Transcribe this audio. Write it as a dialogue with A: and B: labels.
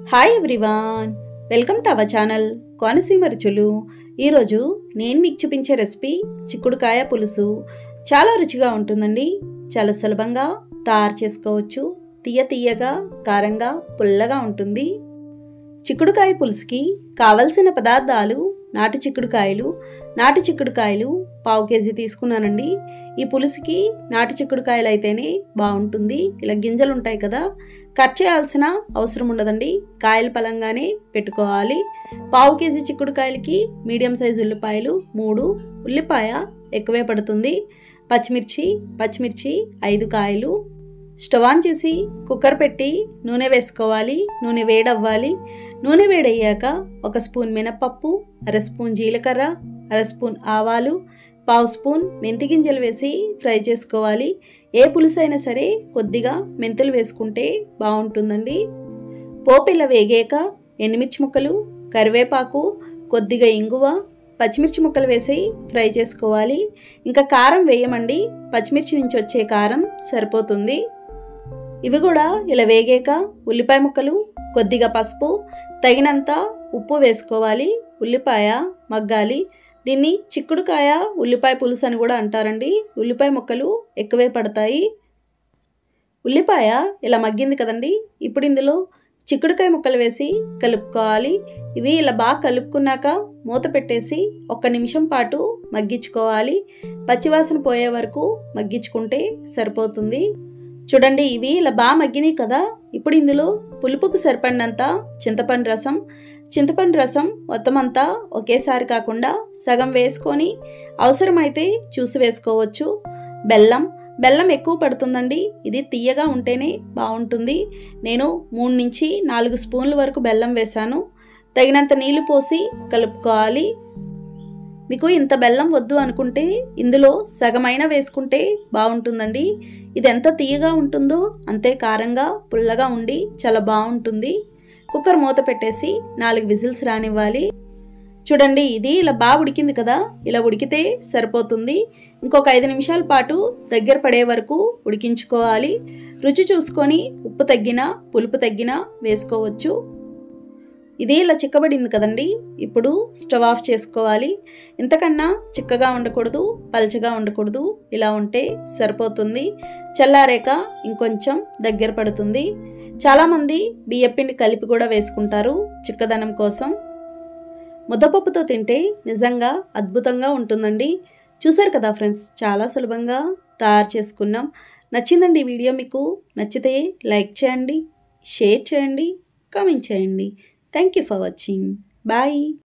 A: hi everyone welcome to our channel Konaseema రుచులు ఈరోజు నేను మీకు చూపించే రెసిపీ చిక్కుడుకాయ పులుసు చాలా రుచిగా ఉంటుందండి చాలా సులభంగా తయారు చేసుకోవచ్చు తీయ తీయగా కారంగా పుల్లగా ఉంటుంది చిక్కుడుకాయ పులుసుకి కావలసిన పదార్థాలు నాటు చిక్కుడుకాయలు నాటు చిక్కుడుకాయలు పావు కేజీ తీసుకున్నానండి ఈ పులుసుకి నాటు చిక్కుడుకాయలు అయితేనే బాగుంటుంది ఇలా గింజలు ఉంటాయి కదా కట్ చేయాల్సిన అవసరం ఉండదండి కాయలు పలంగానే పెట్టుకోవాలి పావు కేజీ చిక్కుడుకాయలకి మీడియం సైజు ఉల్లిపాయలు మూడు ఉల్లిపాయ ఎక్కువే పడుతుంది పచ్చిమిర్చి పచ్చిమిర్చి ఐదు కాయలు స్టవ్ ఆన్ చేసి కుక్కర్ పెట్టి నూనె వేసుకోవాలి నూనె వేడవ్వాలి నూనె వేడయ్యాక ఒక స్పూన్ మినపప్పు అర స్పూన్ జీలకర్ర అర స్పూన్ ఆవాలు పావు స్పూన్ మెంతి గింజలు వేసి ఫ్రై చేసుకోవాలి ఏ పులుసు అయినా సరే కొద్దిగా మెంతులు వేసుకుంటే బాగుంటుందండి పోపు ఇలా వేగాక ఎండుమిర్చి ముక్కలు కరివేపాకు కొద్దిగా ఇంగువ పచ్చిమిర్చి ముక్కలు వేసి ఫ్రై చేసుకోవాలి ఇంకా కారం వేయమండి పచ్చిమిర్చి నుంచి వచ్చే కారం సరిపోతుంది ఇవి కూడా ఇలా వేగాక ఉల్లిపాయ ముక్కలు కొద్దిగా పసుపు తగినంత ఉప్పు వేసుకోవాలి ఉల్లిపాయ మగ్గాలి దీన్ని చిక్కుడుకాయ ఉల్లిపాయ పులుసు అని కూడా అంటారండి ఉల్లిపాయ ముక్కలు ఎక్కువే పడతాయి ఉల్లిపాయ ఇలా మగ్గింది కదండి ఇప్పుడు ఇందులో చిక్కుడుకాయ ముక్కలు వేసి కలుపుకోవాలి ఇవి ఇలా బాగా కలుపుకున్నాక మూత పెట్టేసి ఒక్క నిమిషం పాటు మగ్గించుకోవాలి పచ్చివాసన పోయే వరకు మగ్గించుకుంటే సరిపోతుంది చూడండి ఇవి ఇలా బాగా మగ్గినాయి కదా ఇప్పుడు ఇందులో పులుపుకు సరిపడినంత చింతపండు రసం చింతపండు రసం మొత్తం అంతా ఒకేసారి కాకుండా సగం వేసుకొని అవసరమైతే చూసి వేసుకోవచ్చు బెల్లం బెల్లం ఎక్కువ పడుతుందండి ఇది తీయగా ఉంటేనే బాగుంటుంది నేను మూడు నుంచి నాలుగు స్పూన్ల వరకు బెల్లం వేశాను తగినంత నీళ్లు పోసి కలుపుకోవాలి మీకు ఇంత బెల్లం వద్దు అనుకుంటే ఇందులో సగమైన వేసుకుంటే బాగుంటుందండి ఇది ఎంత తీయగా ఉంటుందో అంతే కారంగా పుల్లగా ఉండి చాలా బాగుంటుంది కుక్కర్ మూత పెట్టేసి నాలుగు విజిల్స్ రానివ్వాలి చూడండి ఇది ఇలా బాగా ఉడికింది కదా ఇలా ఉడికితే సరిపోతుంది ఇంకొక ఐదు నిమిషాల పాటు దగ్గర పడే వరకు ఉడికించుకోవాలి రుచి చూసుకొని ఉప్పు తగ్గినా పులుపు తగ్గినా వేసుకోవచ్చు ఇది ఇలా చిక్కబడింది కదండి ఇప్పుడు స్టవ్ ఆఫ్ చేసుకోవాలి ఇంతకన్నా చిక్కగా ఉండకూడదు పల్చగా ఉండకూడదు ఇలా ఉంటే సరిపోతుంది చల్లారాక ఇంకొంచెం దగ్గర పడుతుంది చాలామంది బియ్యపిండి కలిపి కూడా వేసుకుంటారు చిక్కదనం కోసం ముద్దపప్పుతో తింటే నిజంగా అద్భుతంగా ఉంటుందండి చూసారు కదా ఫ్రెండ్స్ చాలా సులభంగా తయారు చేసుకున్నాం నచ్చిందండి ఈ వీడియో మీకు నచ్చితే లైక్ చేయండి షేర్ చేయండి కామెంట్ చేయండి thank you for watching bye